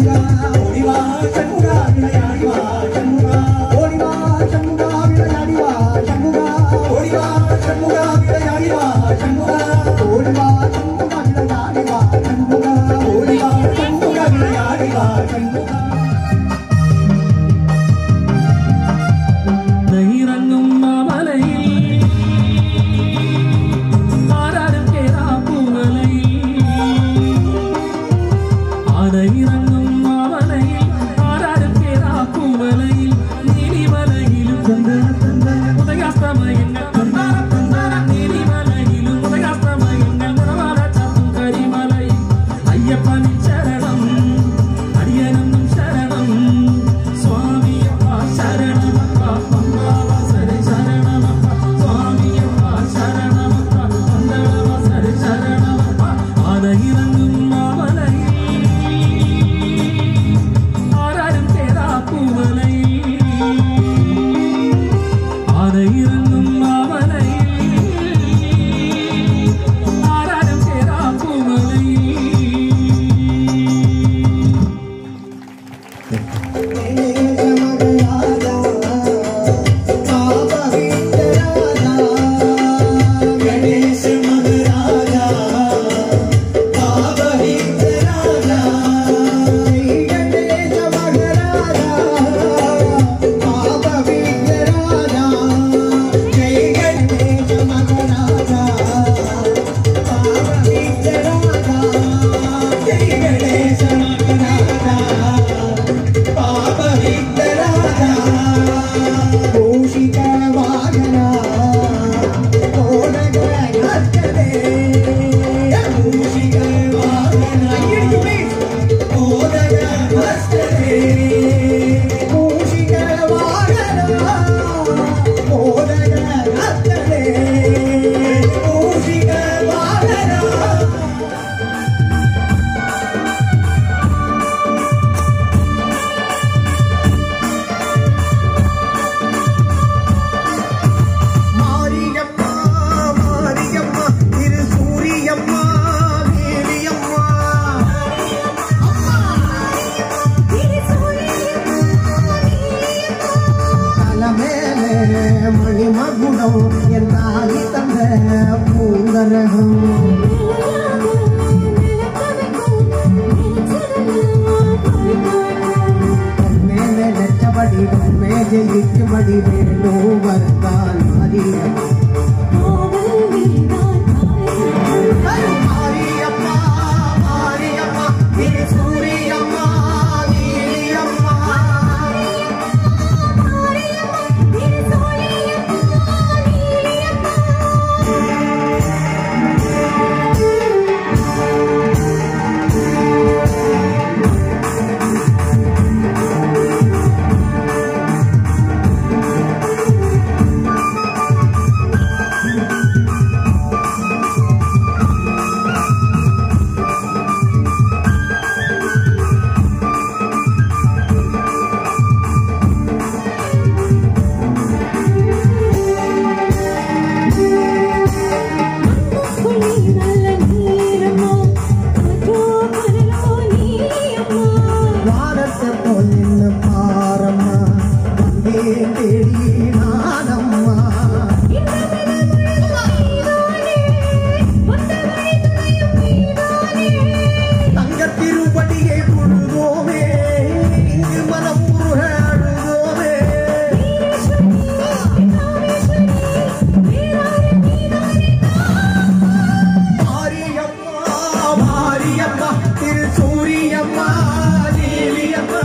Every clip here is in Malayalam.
ഇറങ്ങും മാമലയിൽ ആരാരും കേറാ പൂമലയിൽ ആനയിറങ്ങും മാമലയിൽ ആരാരും കേറാ പൂമലയിൽ നീലിമലയിലും ഉദയാസ്തമയങ്ങൾ തന്താര തന്താര നീലിമലയിലും ഉദയാസ്തമയങ്ങൾ നിറവാട ചത്തും കരിമലയിൽ അയ്യപ്പനിൻ ശരണം അടിയനെന്നും ശരണം സ്വാമിയപ്പ ശരണമപ്പ പമ്പാവസര ശരണമപ്പ സ്വാമിയപ്പ ശരണമപ്പ പന്തളവസര ശരണമപ്പ ആനയിറങ്ങും മാമലയിൽ ആരാരും കേറാ പൂമലയിൽ ആനയിറങ്ങും മാമലയിൽ ആരാരും കേറാ പൂമലയിൽ மாரியம்மா மாரியம்மா திரு சூரியம்மா தேவியம்மா தலமேலே மணிமகுடம் என் தாலி தந்த பூங்கரகம் பொன்னே நினைச்சபடி பொன்னே ஜெயிக்கும்படி வேணும் வருந்தான் மாரியம்மா மாரியம்மா மாரியம்மா திரு சூரியம்மா தேவியம்மா வாரத்தை போல் நின்று பாரம்மா வந்தே தேடி நானம்மா தங்க திருப்படியை பொழுதோமே இங்கு மனம் முருக அழுதோமே மாரியம்மா மாரியம்மா திரு சூரியம்மா தேவியம்மா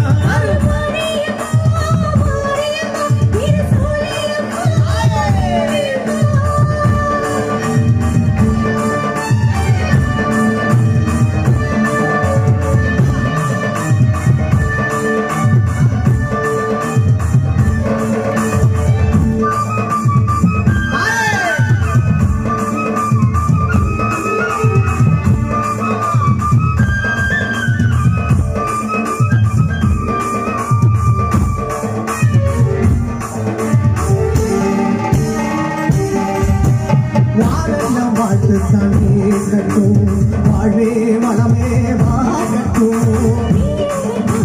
வாழெல்லாம் வாழ்த்து தண்ணீர் கட்டும் வாழ்வே வளமே வாழட்டும்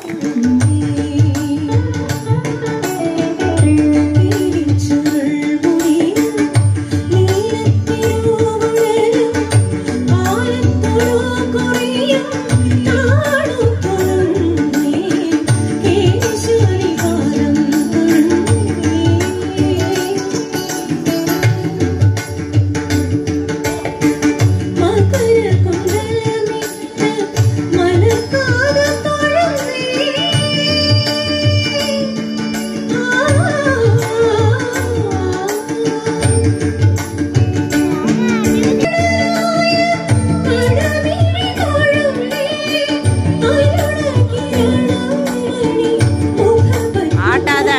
ஆட்டாத.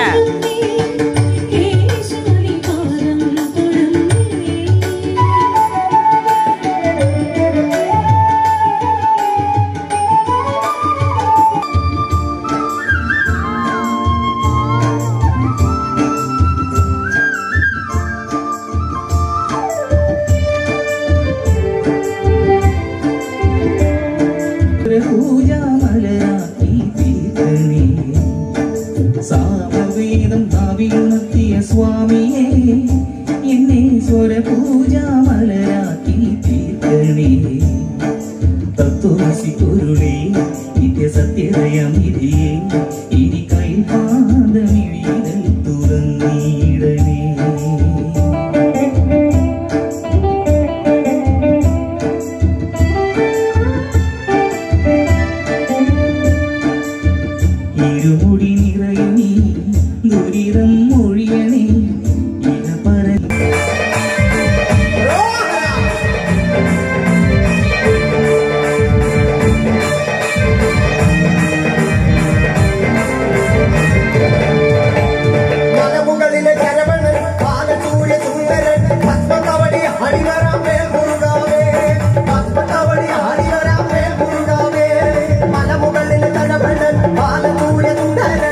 പൂജാമലരാക്കി തീർക്കണേ സാമവേദം നാവിയുണർത്തിയ സ്വാമിയെ എന്നെ സ്വര പൂജാമലരാക്കി തീർക്കണേ തത്വമസി പൊരുളേ നിത്യ സത്യതയം ഇരിയേ ഇനി കൈപാദമിഴികൾ തുറന്നിടണേ ഇരുമുടി നിറയണേ ദുരിതം മൊഴിയണേ ഇട പറഞ്ഞ മലമുകളിലെ കരവണൻ പാലച്ചൂടിയ സുന്ദരൻ പത്മതവടി ഹരിവരാം മേൽ മുരുകാവേ പത്മതവടി ഹരിവരാം മേൽ മുരുകാവേ മലമുകളിലെ കരവണൻ പാലച്ചൂടിയ സുന്ദരൻ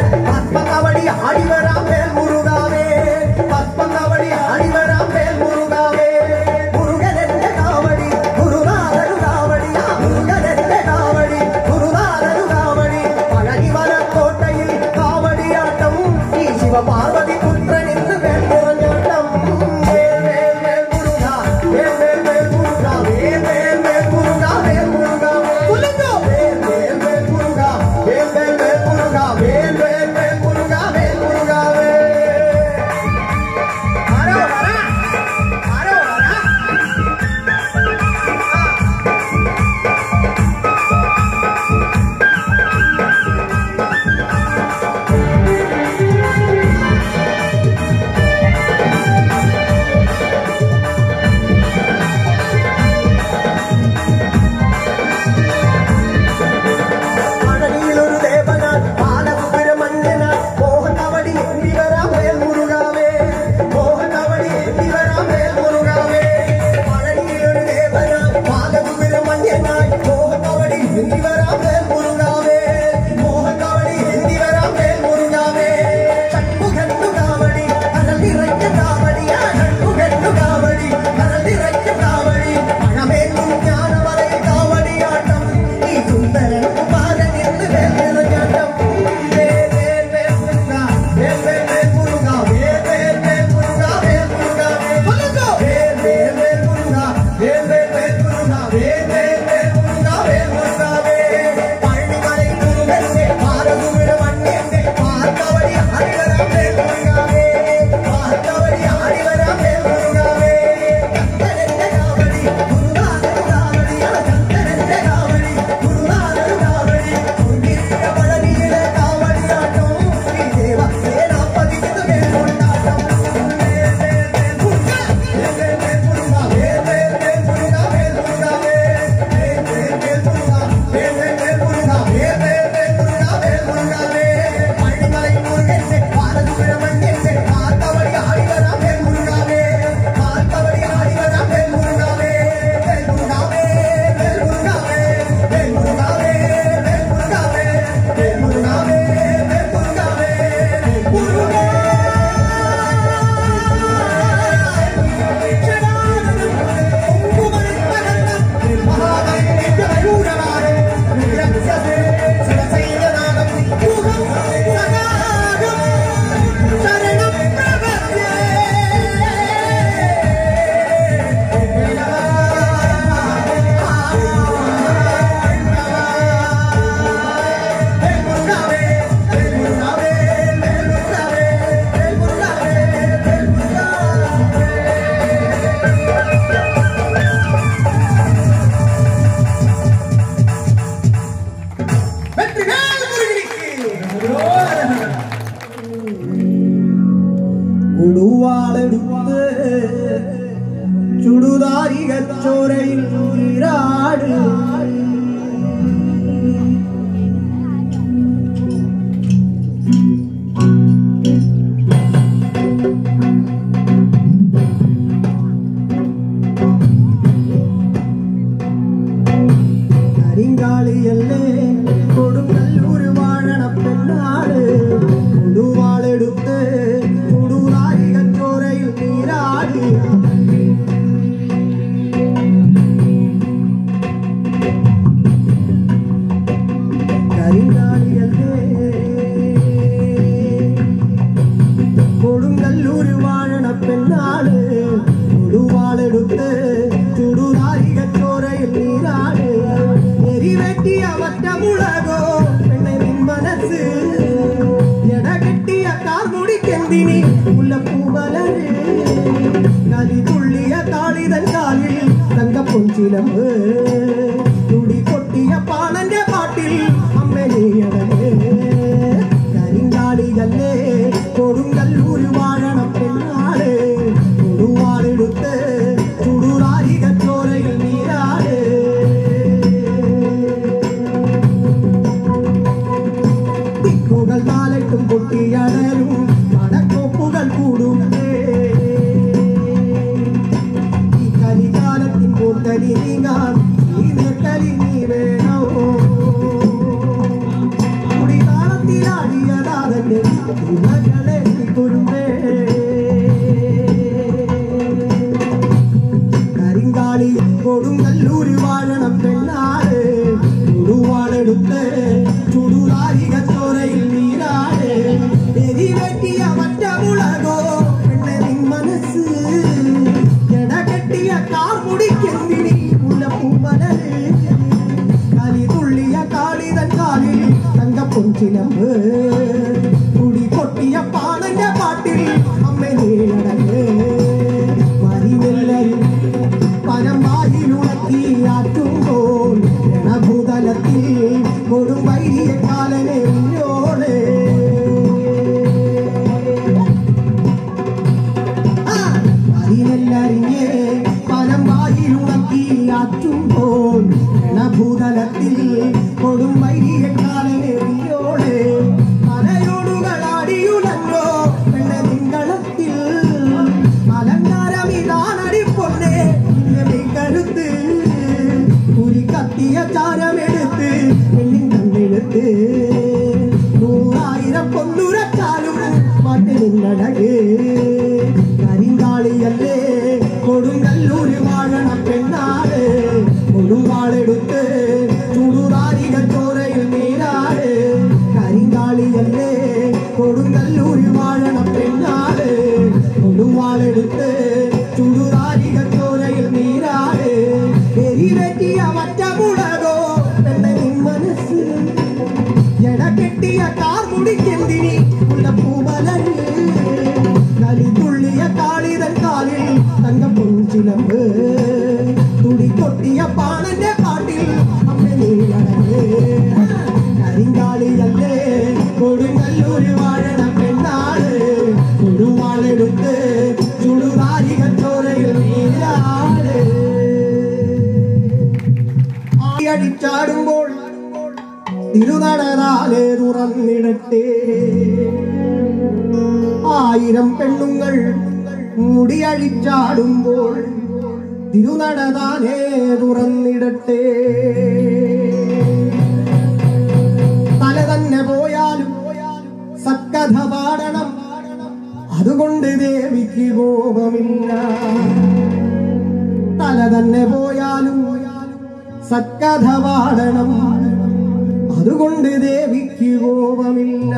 കുടുവാളെടുത്ത് ചുടുതാരിക ചോരയിൽ നീരാട് കരിങ്കാളിയല്ലേ കൊടുങ്ങല്ലൂർ വാഴണ പെണ്ണാട് കൊടുവാളെടുത്ത് കൊടുതാരിക ചോരയിൽ നീരാടി കരിങ്കാളിയല്ലേ കൊടുങ്ങല്ലൂര് വാഴണ പെണ്ണാണ് കൊടുവാളെടുത്ത് ചുടുതാരിക ചോരയിൽ നീരാണ് എരിവെട്ടിയ ഒറ്റ മുളകോ പെണ്ണെ നിൻ മനസ്സ് എടകെട്ടിയ കാർമുടിക്കെന്തിനി മുല്ലപ്പൂമലര് കലി തുള്ളിയ കാളിതൻ കാലിൽ തങ്കപ്പൊഞ്ചിലമ്പ് തുടി കൊട്ടിയ പാണന്റെ പാട്ടിൽ അമ്മ നീയടങ്ങ് കരിങ്കാളികല്ലേ കൊടുങ്കല്ലൂര് വാഴണ പെണ്ണാട് കൊടുവാളെടുത്ത് ചുടുതാരിക ചോരയിൽ നീരാട് ദിക്കുകൾ നാലെട്ടും പൊട്ടിയടരും മടക്കൊപ്പുകൾ കൂടുന്നേ ഈ കലികാലത്തിൻ കൂട്ടലി നീങ്ങാൻ ഈ നെട്ടലി നീ വേണോ കുടിതാളത്തിലാടിയതാതന്നെ ഇവകളെ കുരുമ്പേ കരിങ്കാളി കൊടുങ്ങല്ലൂര് വാഴണം പെണ്ണാട് ചുടുവാളെടുത്ത് ചുടുതാരിക ചോരയിൽ നീരാട് എരിവെട്ടിയ മറ്റ മുളകോ പെണ്ണെ നിൻ മനസ്സ് എടകെട്ടിയ കാർമുടിക്കെന്തിനി മുല്ലപ്പൂമലര് കലി തുള്ളിയ കാളിതൻ കാലിൽ തങ്കപ്പൊഞ്ചിലമ്പ് കുടി കൊട്ടിയ പാണന്റെ പാട്ടിൽ അമ്മ നീടങ്ങ് മരിനെല്ലരും പനമ്പായിലുണക്കി ആറ്റുമ്പോൾ രണഭൂതലത്തിൽ കൊടും വൈരിയ കാലനെ ഉന്നോളെ അരിനെല്ലറിഞ്ഞേ പനമ്പായിലുണക്കി ആറ്റുമ്പോൾ രണഭൂതലത്തിൽ കൊടും വൈരിയ കാലനെ ഉന്നോളെ മലയോടുകളാടിയുലല്ലോ വെള്ള നിങ്ങളത്തിൽ അലങ്കാരമിതാണടി പൊന്നെ നിന്നെ കരുത്ത് കുരി കത്തിയ ചാരമെടുത്ത് പെണ്ണിൻ കണ്ണെടുത്ത് നൂറായിരം പൊന്നുരച്ചാലും മറ്റു നിന്നടക് കരിങ്കാളിയല്ലേ കൊടുങ്കല്ലൂര് വാഴണ പെണ്ണാട് കൊടുങ്കാളെടുത്ത് ചുടുതാരിക ചോരയിൽ നീരാട് കരിങ്കാളിയല്ലേ കൊടുങ്കല്ലൂര് വാഴണ പെണ്ണാട് കൊടുവാളെടുത്ത് ചുടുതാരിക ചോരയിൽ നീരാട് എരിവെറ്റിയ മറ്റ മുളകോ പെണ്ണെ നിൻ മനസ്സ് എടകെട്ടിയ കാർമുടിക്കെന്തിനി മുല്ലപ്പൂമലര് കലി തുള്ളിയ കാളിതൻ കാലിൽ തങ്കപ്പൊഞ്ചിലമ്പ് തുടി കൊട്ടിയ പാണന്റെ പാട്ടിൽ അമ്മ നീലടങ്ങ് കരിങ്കാളിയല്ലേ കൊടുങ്ങല്ലൂര് വാഴണ പെണ്ണാട് കൊടുവാളെടുത്ത് ചുടുതാരിക ചോരയിൽ നീരാട് ആടിച്ചാടുമ്പോൾ തിരുനടനാലെ തുറന്നിടട്ടെ ആയിരം പെണ്ണുങ്ങൾ മുടിയഴിച്ചാടുമ്പോൾ തിരുനടനാലെ തുറന്നിടട്ടെ തല തന്നെ പോയാലും സത്കഥ പാടണം അതുകൊണ്ട് ദേവിക്ക് കോപമില്ല തല തന്നെ പോയാലും സത്കഥ പാടണം അതുകൊണ്ട് ദേവിക്ക് കോപമില്ല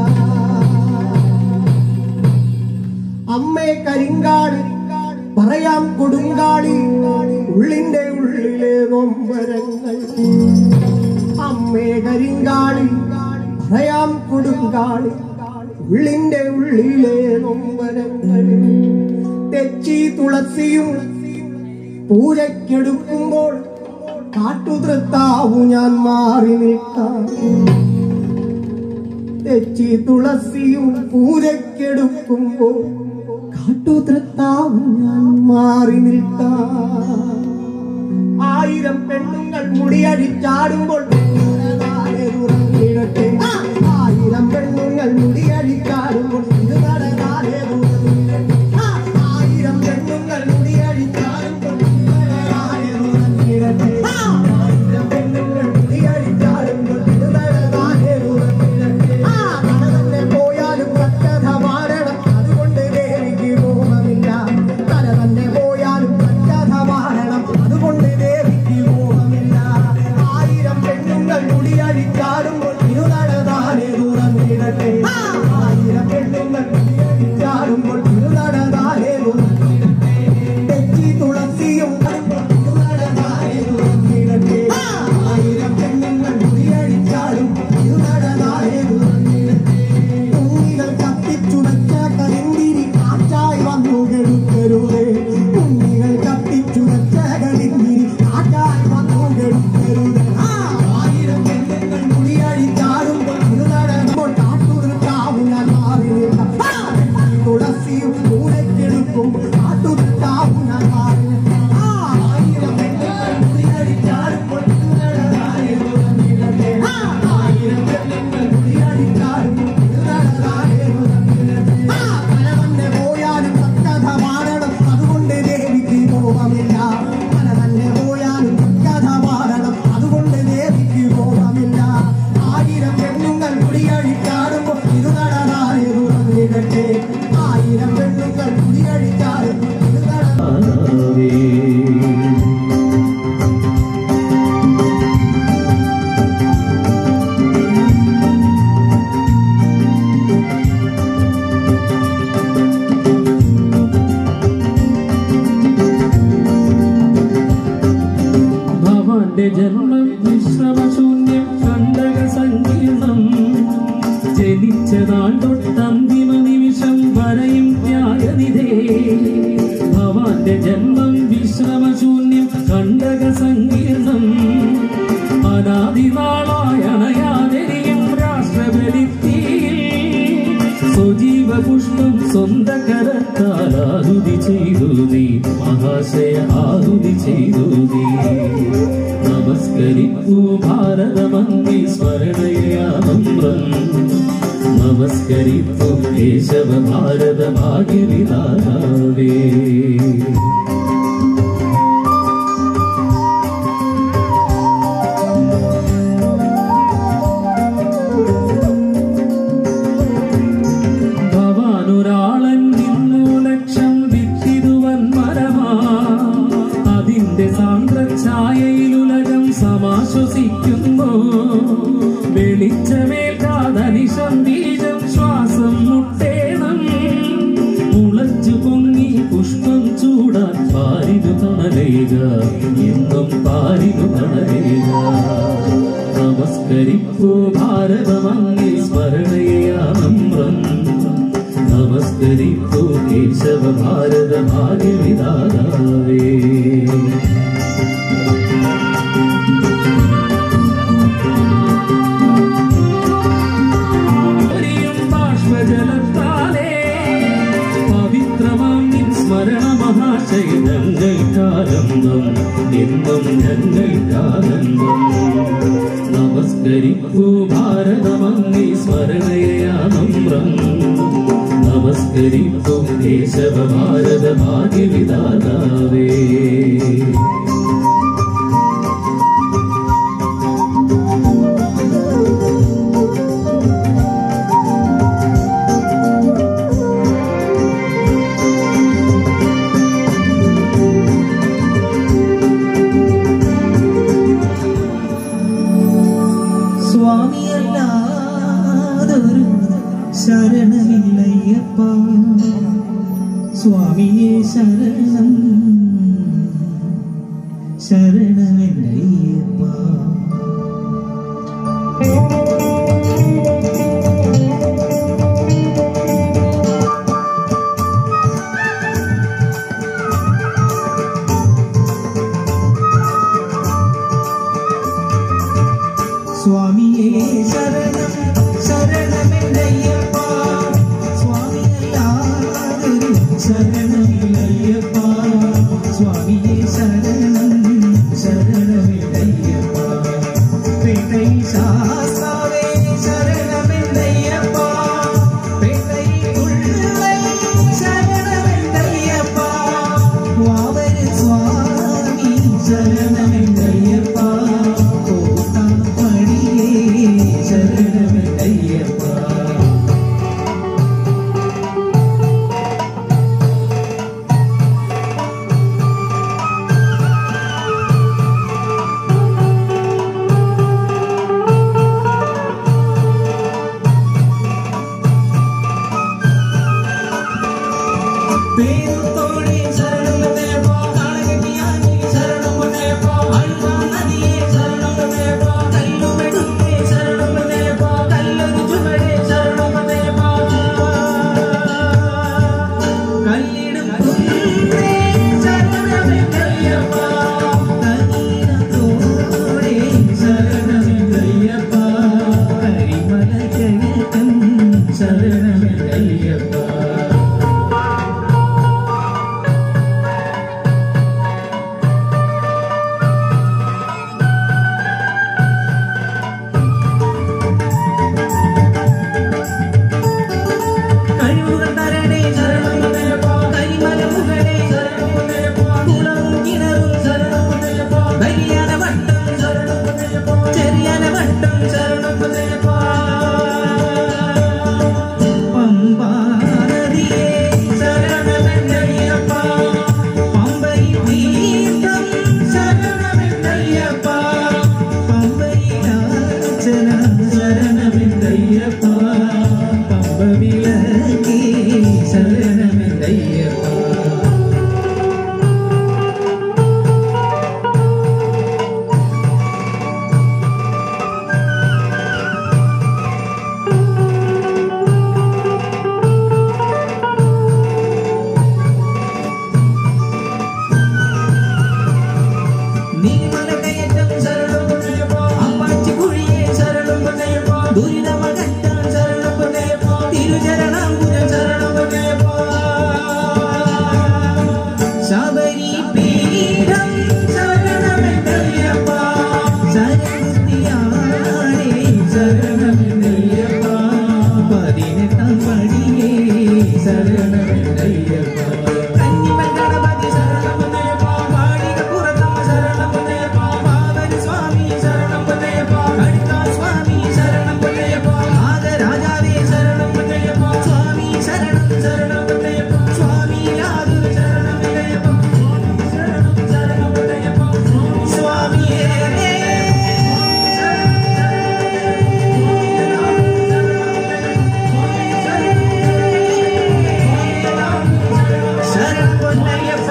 അമ്മേ കരിങ്കാട് പറയാം കൊടുങ്കാളി ഉള്ളിന്റെ ഉള്ളിലെ നൊമ്പരങ്ങൾ അമ്മേ കരിങ്കാളി പറയാം കൊടുങ്കാളി ഉള്ളിന്റെ ഉള്ളിലെ നൊമ്പരങ്ങൾ തെച്ചി തുളസിയും പൂജയ്ക്കെടുക്കുമ്പോൾ കാട്ടുതൃത്താവു ഞാൻ മാറി നിൽക്കാം തെച്ചി തുളസിയും പൂരക്കെടുക്കുമ്പോൾ കാട്ടുത്രത്താവും ഞാൻ മാറി നിൽക്കാം ആയിരം പെണ്ണുങ്ങൾ മുടിയടിച്ചാടുമ്പോൾ നടനാരെ ഉറങ്ങിടട്ടെ. ആയിരം പെണ്ണുങ്ങൾ മുടിയടിച്ചാടുമ്പോൾ ഇത് നടനാരെ ഉറങ്ങിടട്ടെ. ആയിരം പെണ്ണുങ്ങൾ മുടിയടിച്ചാടുമ്പോൾ ഇത് നടനാരെ ഉറങ്ങിടട്ടെ. ആയിരം പെണ്ണുങ്ങൾ മുടിയടിച്ചാടുമ്പോൾ ഇത് നടനാരെ ഉറങ്ങിടട്ടെ. കട തന്നെ പോയാലും കട്ടത മാറണം അതുകൊണ്ട് ദേവിക്ക് മോഹമില്ല കട തന്നെ പോയാലും കട്ടത മാറണം അതുകൊണ്ട് ദേവിക്ക് മോഹമില്ല ആയിരം പെണ്ണുങ്ങൾ മുടിയടിച്ചാടുമ്പോൾ ഇരുനടതാനെ ഉറങ്ങിടട്ടെ ആയിരം പെണ്ണുങ്ങൾ മുടിയടിച്ചാടുമ്പോൾ ഇരുനടതാനെ ഉറങ്ങിടട്ടെ തെച്ചി തുളസിയും ഇരുനടതാനെ ഉറങ്ങിടട്ടെ ആയിരം പെണ്ണുങ്ങൾ മുടിയടിച്ചാടും ഇരുനടതാനെ ഉറങ്ങിടട്ടെ ഉണ്ണികൾ കത്തിച്ചുടച്ച കരിന്തിരി കാറ്റായി വന്നു കെടുക്കരുതേ ഉണ്ണികൾ കത്തിച്ചുടച്ച കരിന്തിരി കാറ്റായി വന്നു കെടുക്കരുതേ ആയിരം പെണ്ണുങ്ങൾ മുടിയടിച്ചാടുമ്പോൾ ഇരുനടമ്പോൾ കാട്ടുതൃക്കാവും ഞാൻ മാറി നിൽക്കാം തുളസിയും കൂടെക്കെടുക്കും കാട്ടുതൃക്കാവും ഞാൻ മാറി നിൽക്കാം ആയിരം പെണ്ണുങ്ങൾ മുടിയടിച്ചാടുമ്പോൾ ഇരുനടതാനെ ഉറങ്ങിടട്ടെ ആയിരം പെണ്ണുങ്ങൾ മുടിയടിച്ചാടുമ്പോൾ ഇരുനടതാനെ ഉറങ്ങിടട്ടെ കലവന്നെ പോയാലും സക്കഥ മാറണം അതുകൊണ്ട് ദേവിക്ക് മോഹമില്ല കല തന്നെ പോയാലും സക്കഥ മാറണം അതുകൊണ്ട് ദേവിക്ക് മോഹമില്ല ആയിരം പെണ്ണുങ്ങൾ കുടിയഴിച്ചാടുമ്പോൾ ഇത് നടനാരെ ഉറങ്ങിടട്ടെ ആയിരം പെണ്ണുങ്ങൾ കുടിയഴിച്ചാടുമ്പോൾ ഇത് നട ഭവാന്റെ ജന്മം വിശ്രമശൂന്യം കണ്ടക സങ്കീർണം ജനിച്ചതാൾ തൊട്ടന്തിമ നിമിഷം വരെയും ത്യാഗനിധേ ഭവാന്റെ ജന്മം വിശ്രമശൂന്യം കണ്ടക സങ്കീർണം അനാദിനാളായ അണയാതെരിയും രാഷ്ട്രബലിത്തിയിൽ സ്വജീവ പുഷ്പം സ്വന്ത കരത്താൽ ആഹുതി ചെയ്തു നീ മഹാശയ ആഹുതി ചെയ്തു നീ നമസ്കരിപ്പൂ ഭാരതമന്ദി സ്മരണയാമന്ത്രം നമസ്കരിപ്പൂ കേശവ ഭാരത ഭാഗ്യവിധാനാവേ ഭവാനൊരാളൻ നിന്നു ലക്ഷം വിത്തിരുവൻ മരമാ അതിന്റെ സാന്ദ്രഛായയിലുലകം സമാശ്വസിക്കുന്നു വെളിച്ചമേൽക്കാതനിശം ബീജം ശ്വാസം മുട്ടേണം മുളച്ചു പൊങ്ങി പുഷ്പം ചൂടാൻ പാരിനു തണലേക എന്നും പാരിനു തണലേക നമസ്കരിപ്പൂ ഭാരതമങ്ങി സ്മരണയാമന്ത്രം നമസ്കരിപ്പൂ കേശവ ഭാരത ഭാഗ്യവിധാതാവേ ഒരിയും ബാഷ്പജലത്താലേ പവിത്രമാം നിൻ സ്മരണ മഹാശയ ഞങ്ങൾക്കാനന്ദം എന്നും ഞങ്ങൾക്കാനന്ദം നമസ്കരിപ്പൂ ഭാരതമങ്ങി സ്മരണയാനമ്രം നമസ്കരിപ്പൂ കേശവ ഭാരത ഭാഗ്യവിധാതാവേ സ്വാമിയല്ലാതൊരു ശരണമില്ലയ്യപ്പ സ്വാമിയെ ശരണം ശരണമില്ലയ്യപ്പ സ്വാമിയേ ശരണം ശരണമേ ശരണമയ്യപ്പ കഴിവുകൾ തരണേ ശരണം കരിമലമുകളെ കുളവും കിണറും വലിയന വട്ടം ചെറിയന വട്ടം പമ്പാനദിയേ ശരണമെന്നയ്യപ്പ പമ്പയിൽ തീർത്ഥം ശരണമെന്നയ്യപ്പ പമ്പയിലാചന ശരണമെന്നയ്യപ്പ പമ്പ വിളക്കേ ശരണമെന്നയ്യപ്പ നീമലകയറ്റം ശരണം അമ്പാച്ചിക്കുഴിയെ ശരണം ദുരിതമകറ്റാൻ ശരണം തിരുചരണാംബുജം ശരണം ശബരി പീഠം ശരണമെന്നയ്യപ്പ ശരബുദ്ധിയാണേ ശരണമെന്നയ്യപ്പ പതിനെട്ടാം പടിയേ ശരണമെന്നയ്യപ്പ കന്നിമൽ ഗണപതി ശരണമെന്നയ്യപ്പ വാടിക പുറത്തമ്മ ശരണമെന്നയ്യപ്പ പാവനി സ്വാമി ശരണമെന്നയ്യപ്പ കടുത്താ സ്വാമി ശരണമെന്നയ്യപ്പ നാഗരാജാവേ ശരണമെന്നയ്യപ്പ സ്വാമി ശരണം ശരണമെന്നയ്യപ്പ സ്വാമി യാതൊരു ശരണമെന്നയ്യപ്പ ശരണം ശരണമെന്നയ്യപ്പ സ്വാമിയേ ശരണം പൊന്നയ്യപ്പ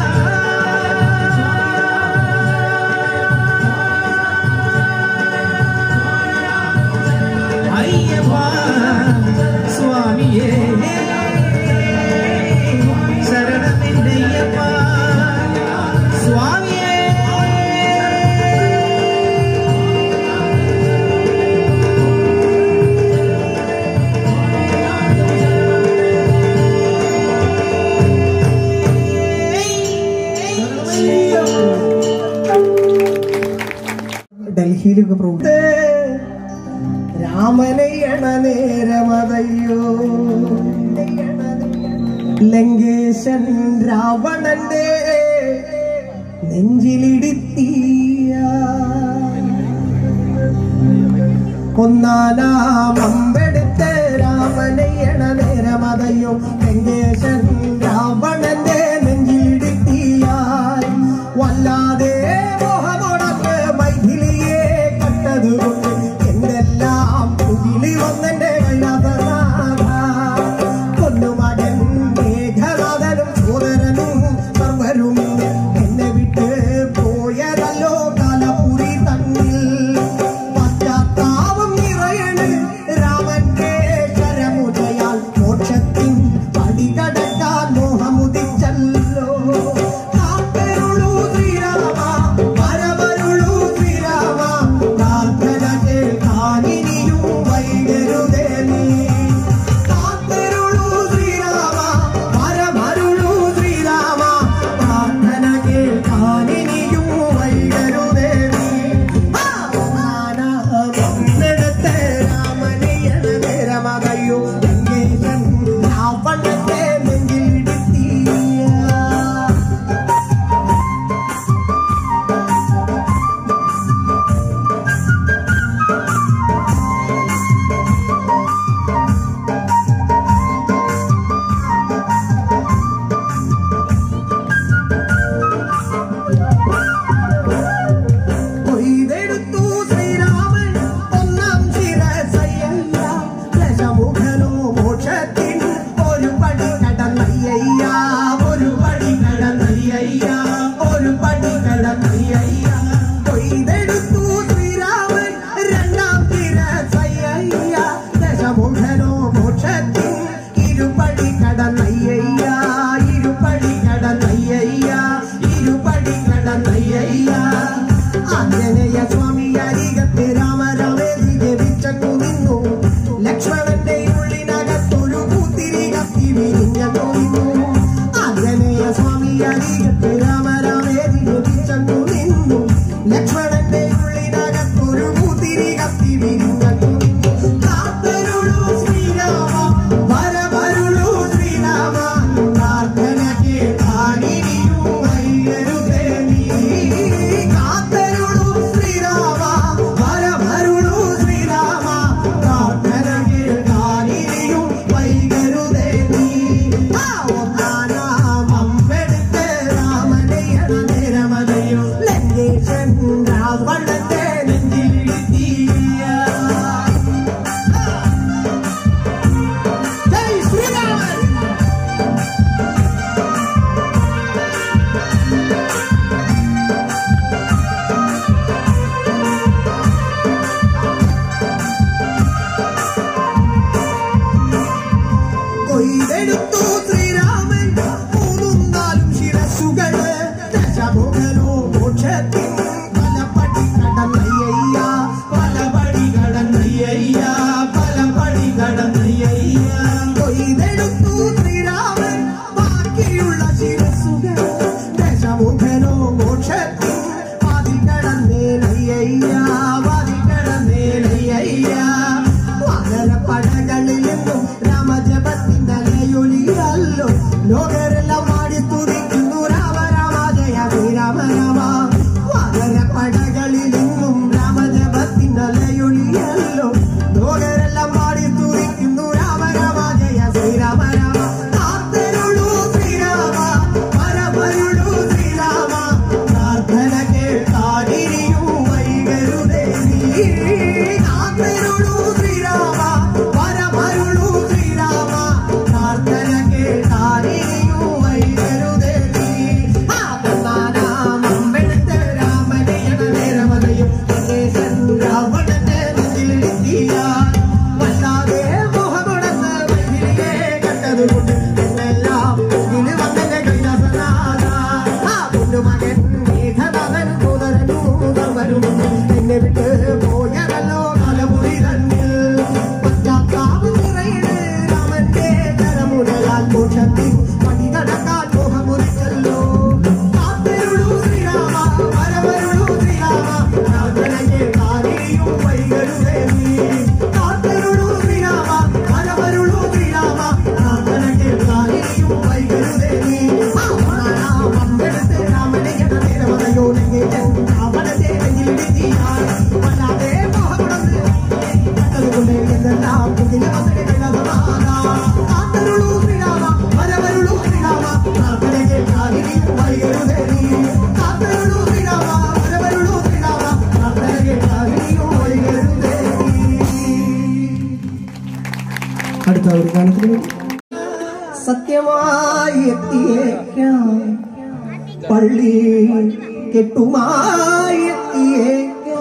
അയ്യപ്പ സ്വാമിയേ ശരണമെന്നയ്യപ്പ സ്വാമിയേ ഡൽഹിയിലൊക്കെ പ്രോ രാമനയ്യണ നേരമതയ്യോ ലങ്കേശൻ രാവണന്റെ നെഞ്ചിലിടിത്തീയ കൊന്നാനാം അമ്പെടുത്ത് രാമനയ്യണ നേരമതയ്യോ ലങ്കേശൻ രാവണന്റെ നെഞ്ചിലിടിത്തീയാൽ വല്ലാതെ മോഹമുടക്ക് മൈഥിലിയെ കണ്ടതുകൊണ്ട് എന്തെല്ലാം പുകിലി വന്നെന്റെ കൈലാസനാഥ പൊന്നുമകൻ മേഘനാഥനും സോദരനും സർവരും എന്നെ വിട്ട് പോയതല്ലോ കാലപുരി തന്നിൽ പശ്ചാത്താപം നിറയണ് രാമന്റെ കരമുദയാൽ മോക്ഷത്തിൻ പടികടക്കാൻ മോഹമുദിച്ചല്ലോ കാത്തരുളൂ ശ്രീരാമ പരമരുളൂ ശ്രീരാമ പ്രാർത്ഥന കേൾക്കാനിനിയും വൈകരുതേ നീ കാത്തരുളൂ ശ്രീരാമ പരമരുളൂ ശ്രീരാമ പ്രാർത്ഥന കേൾക്കാനിനിയും വൈകരുതേ നീ ടുത്ത് രാമനെയണ നേരമകയോ ലങ്കേശൻ രാവണത്തെ നെഞ്ചിലിടുത്തിയ കൊയ്തെടുത്തു ശ്രീരാമൻ ഒന്നാം ശിരസയ്യല്ല ദശമുഖനോ മോക്ഷത്തിൻ ഒരു പടി കടന്നയ്യ ഒരു പടി കടന്നയ്യ ഒരു പടി കടന്നയ്യ കൊയ്തെടുത്തു ശ്രീരാമൻ രണ്ടാം ശിരസയ്യ ദശമുഖനോ മോക്ഷത്തിൻ ഇരുപടി കടന്നയ്യ ഇരുപടി കടന്നയ്യ ഇരുപടി കടന്നയ്യ ആഞ്ജനേയ സ്വാമി അരികത്ത് രാമരാമേതി ജപിച്ചു നിന്നു ലക്ഷ്മണന്റെ ഉള്ളിനകത്തൊരു അടുത്ത ഒരു ഗാനത്തിന് വേണ്ടി. സത്യമായി എത്തിയേക്കാം പള്ളി കെട്ടുമായി എത്തിയേക്കാം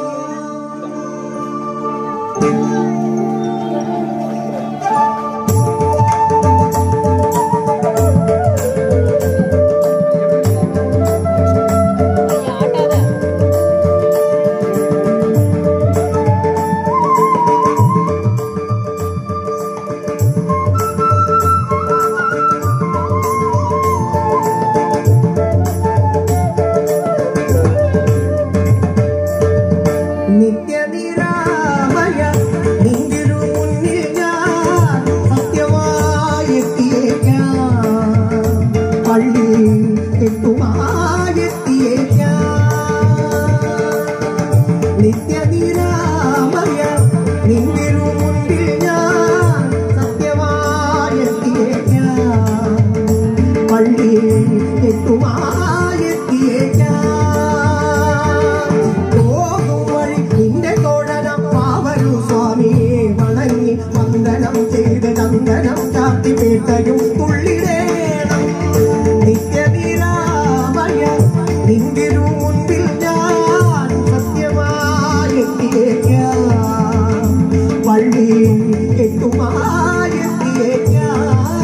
നിത്യനിരാമയ നിന്തിരു മുന്നിൽ ഞാൻ സത്യമായി എത്തിയേക്കാം പള്ളി കെട്ടുമായി എത്തിയേക്കാം നിത്യനിരാമയ നിന്തിരു മുന്നിൽ ഞാൻ സത്യമായി എത്തിയേക്കാം പള്ളി കെട്ടുമായി എത്തിയേക്കാം പോകും വഴി നിന്റെ തോഴനം പാവരു സ്വാമിയെ വണങ്ങി വന്ദനം ചെയ്ത് ചന്ദനം ചാത്തി പേട്ടയും തുള്ളിടേണം നിത്യനിരാമയ നിന്തിരു മുൻപിൽ ഞാൻ സത്യമായി എത്തിയേക്കാം പള്ളി കെട്ടുമായി എത്തിയേക്കാം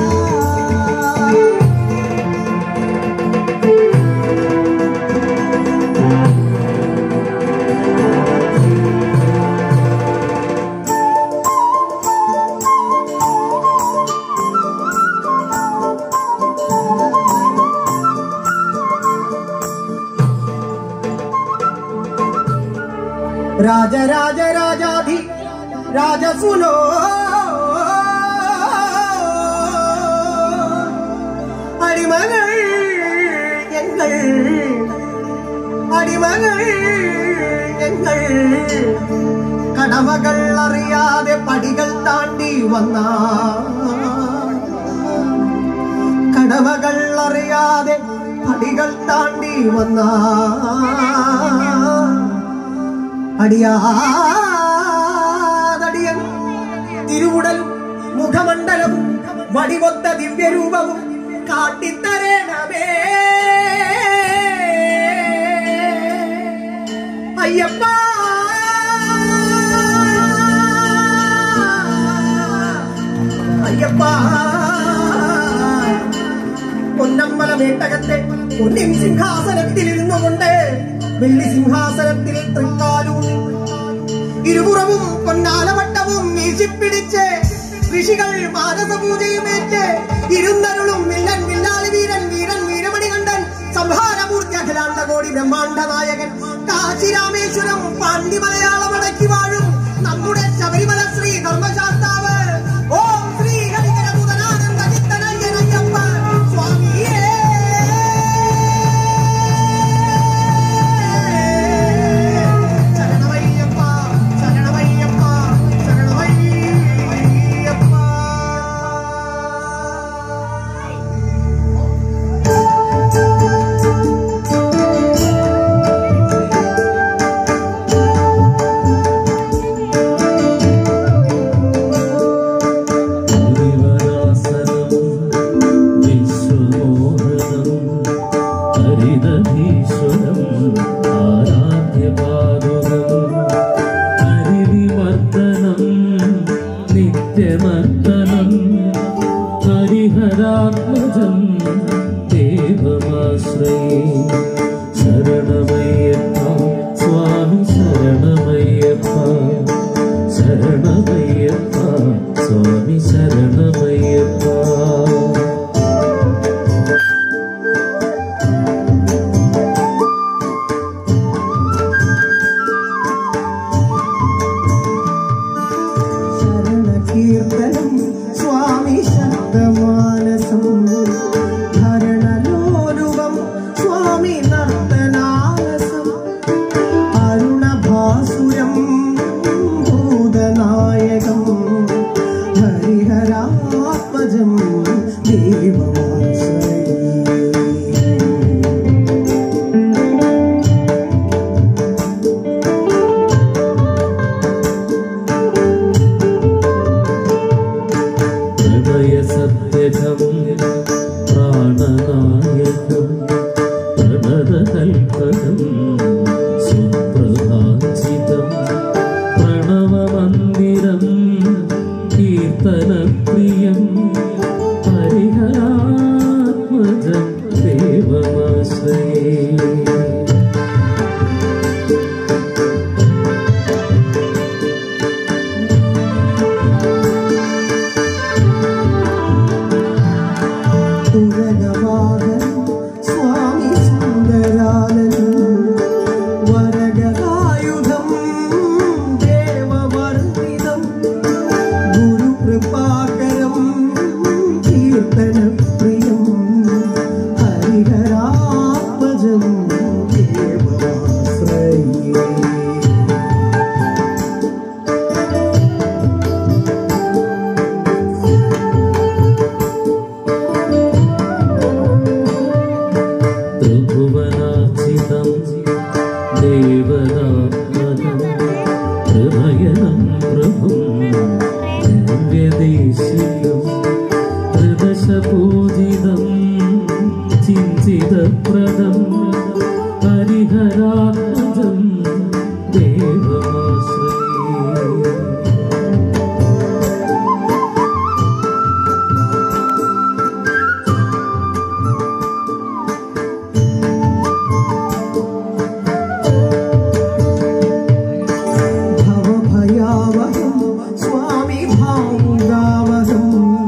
രാജരാജ രാജാധി രാജസുനോ അടിമകൾ ഞങ്ങൾ അടിമകൾ ഞങ്ങൾ കടമകൾ അറിയാതെ പടികൾ താണ്ടി വന്ന കടമകൾ അറിയാതെ പടികൾ താണ്ടി വന്ന അടിയാതടിയൻ തിരുവുടലും മുഖമണ്ഡലവും വടിവൊത്ത ദിവ്യരൂപവും കാട്ടിത്തരേണമേ അയ്യപ്പ അയ്യപ്പ പൊന്നമ്പല വേട്ടകത്തെ പൊന്നിൻ സിംഹാസനത്തിൽ ഇരുന്നുകൊണ്ട് വെള്ളി സിംഹാസനത്തിൽ തൃക്കാലൂന്നി ഇരുപുറവും പൊന്നാലവട്ടവും വീശിപ്പിടിച്ച് ഋഷികൾ മാനസപൂജയുമേറ്റ് ഇരുന്നരുളും വില്ലൻ വില്ലാളി വീരൻ വീരൻ വീരമണി കണ്ടൻ സംഹാരമൂർത്തി അഖിലാണ്ട കോടി ബ്രഹ്മാണ്ഡ നായകൻ കാശി രാമേശ്വരം പാണ്ഡി മലയാളം അടക്കി വാഴും നമ്മുടെ ശബരിമല ശ്രീ ധർമ്മശാസ്താവ് ഓം ശ്രീ ഹരികര മുതലാനന്ദ ചിത്തനയ്യനയ്യപ്പ സ്വാമിയേ ശരണമയ്യപ്പ ശരണമയ്യപ്പ ശരണമയ്യപ്പ ഹരിവരാസനം വിശ്വമോഹനം ഹരിതധീശ്വരം ആരാധ്യപാദുകം ഹരിവിമർദ്ദനം നിത്യമർദ്ദനം ഹരിഹരാത്മജം ദേവമാശ്രയേ ശരണമയ്യപ്പ സ്വാമി ശരണമയ്യപ്പ ശരണമയ്യപ്പ സ്വാമി ശരണമയ്യപ്പ ശരണകീർത്തനം സ്വാമി ശബ്ദമാനസം ഭരണലോലുപം സ്വാമി നർത്തനാലസം അരുണഭാസുരം ഭൂതനായകം ഹരിഹരാത്മജം ദേവമാശ്രയേ പങ്കജം പ്രാണനായകം പ്രണതകൽപകം സുപ്രഭാജിതം പ്രണവമന്ദിരം കീർത്തനപ്രിയം ഹരിഹരാത്മജം ദേവമാശ്രയേ തുരകവാഹനം സ്വാമി സുന്ദരാനനം വരഗായുധം ദേവവർദ്ധിതം ഗുരുകൃപാകരം കീർത്തനപ്രിയം ഹരിഹരാത്മജം ദേവമാശ്രയേ ത്രിഭുവനാർച്ചിതം ദേവതാത്മകം ഹൃദയനം പ്രഭും ദിവ്യദേശികം ഹൃദശപൂജിതം ചിഞ്ചിതപ്രദം ഹരിഹരാത്മജം ദേവമാശ്രയേ ഭവഭയാവഹം സ്വാമി ഭാവുകാവഹം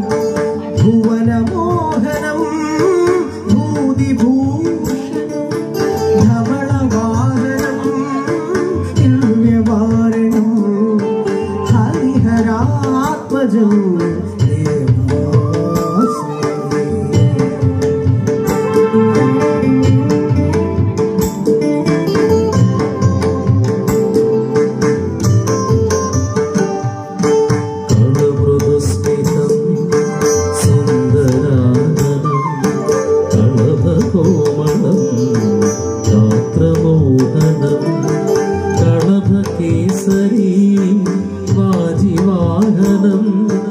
ഭുവനമോഹനം ഭൂതിഭൂഷണം ധവളവാഹനം ദിവ്യവാരണം ഹരിഹരാത്മജം ദേവാശ്രയേ കളമൃദുസ്മിതം സുന്ദരാനനം കളഭകോമളം ഗാത്രമോഹനം കളഭകേസരി വാജിവാഹനം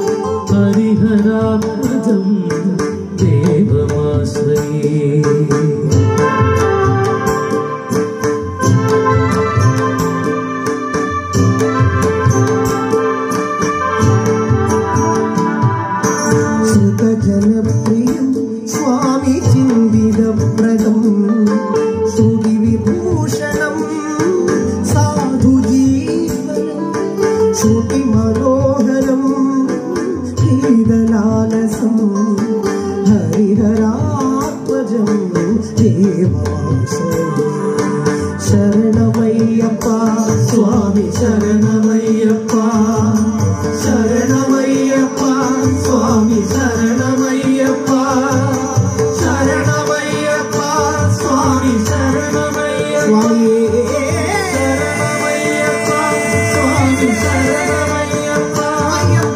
ഹരിഹരാത്മജം ദേവമാശ്രയേ ശ്രുതജനപ്രിയം സ്വാമി ചിന്തിതപ്രദം ശ്രുതിവിഭൂഷണം സാധുജീവനം ശ്രുതിമനോഹരം ഗീതലാലസം ഹരിഹരാത്മജം ദേവാശ്രയേ ശരണമയ്യപ്പ സ്വാമി ശരണമയ്യപ്പ ശരണമയ്യപ്പ സ്വാമി ശരണമയ്യപ്പ ശരണമയ്യപ്പ സ്വാമി ശരണമയ്യപ്പ ശരണമയ്യപ്പ സ്വാമി ശരണമയ്യപ്പ അയ്യപ്പ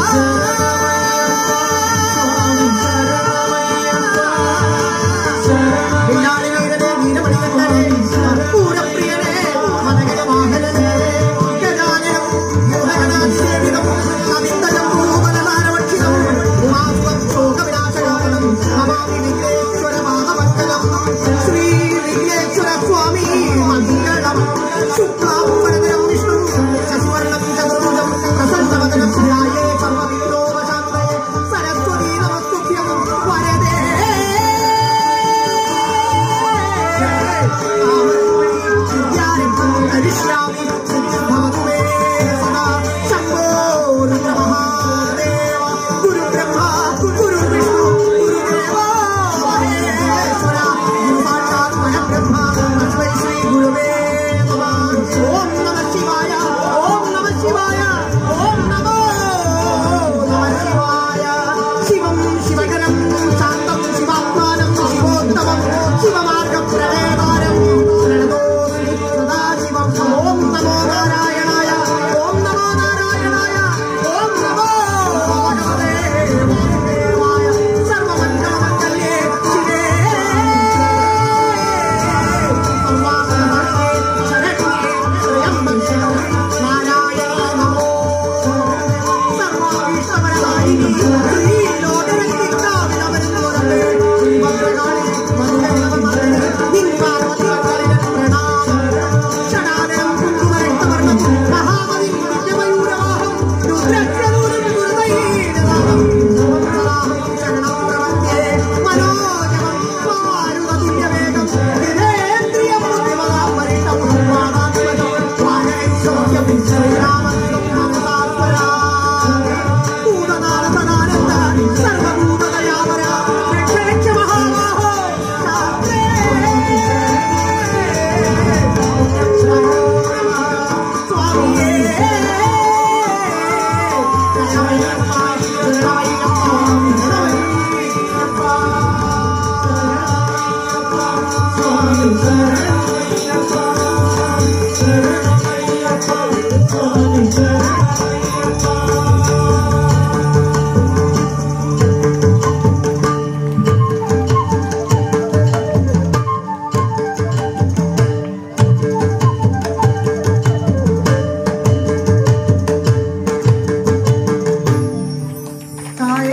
സ്വാമി ശരണമയ്യപ്പ പിന്നാളികളുടെ വീരമണികണ്ഠനെ പൂരപ്രിയനെ മനകരവാഹനനെ ഗജാനനം യുവഗണാതിസേവിതം അവിന്ദജം ഭൂമലഹാരവക്ഷിതം ഉമാസ്വം ശോകവിനാശകാരണം നമാമി വിഘ്നേശ്വര മാഹമണ്ഡലം ശ്രീ വിഘ്നേശ്വര സ്വാമി മംഗളം ശുക്ലാം വരദരം വിഷ്ണു ശശിവർണം ചതുർഭുജം പ്രസന്നവദനം ധ്യായേ സർവവിഘ്നോപശാന്തയേ സരസ്വതീ നമസ്തുഭ്യം വരദേ ശിവം ശിവകരം ശാന്തം ശിവാത്മാനം ശിവോത്തമം ശിവമാർഗം പ്രണയതാരം പ്രണതോസ്മി സദാശിവം ഓം നമോ നാരായണായ ഓം നമോ നാരായണായ ഓം നമോ ഭഗവതേ വാസുദേവായ സർവമംഗളമംഗല്യേ ശിവേ സർവാത്മനേ ശരണ്യേ ത്രയംബകേ നാരായണ നമോ സർവാഭീഷ്ടപരദായിനി ശ്രീ ലോകരക്ഷിതാ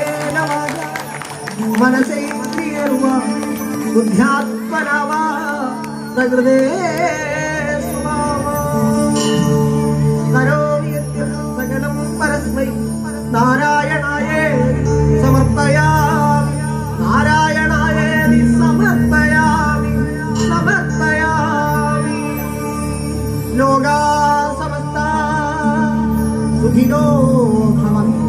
കായേന വാച മനസൈന്ദ്രിയർവ ബുദ്ധ്യാത്മനവ പ്രകൃതേ സ്വഭാവ കരോമി യദ്യം സകലം പരസ്മൈ നാരായണായേ സമർപ്പയാമി നാരായണായേതി സമർപ്പയാമി സമർപ്പയാമി ലോകാ സമസ്ത സുഖിനോ ഭവന്തു